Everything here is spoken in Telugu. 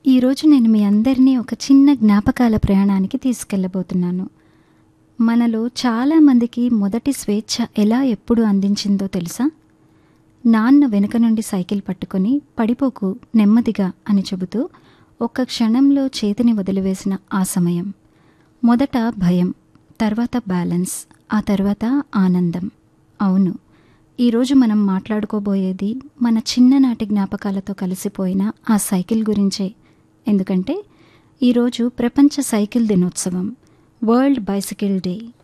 ఈరోజు నేను మీ అందరినీ ఒక చిన్న జ్ఞాపకాల ప్రయాణానికి తీసుకెళ్ళబోతున్నాను మనలో చాలామందికి మొదటి స్వేచ్ఛ ఎలా ఎప్పుడు అందించిందో తెలుసా నాన్న వెనుక నుండి సైకిల్ పట్టుకొని పడిపోకు నెమ్మదిగా అని చెబుతూ ఒక్క క్షణంలో చేతిని వదిలివేసిన ఆ సమయం మొదట భయం తర్వాత బ్యాలెన్స్ ఆ తర్వాత ఆనందం అవును ఈరోజు మనం మాట్లాడుకోబోయేది మన చిన్ననాటి జ్ఞాపకాలతో కలిసిపోయిన ఆ సైకిల్ గురించే ఎందుకంటే ఈరోజు ప్రపంచ సైకిల్ దినోత్సవం వరల్డ్ బైసికిల్ డే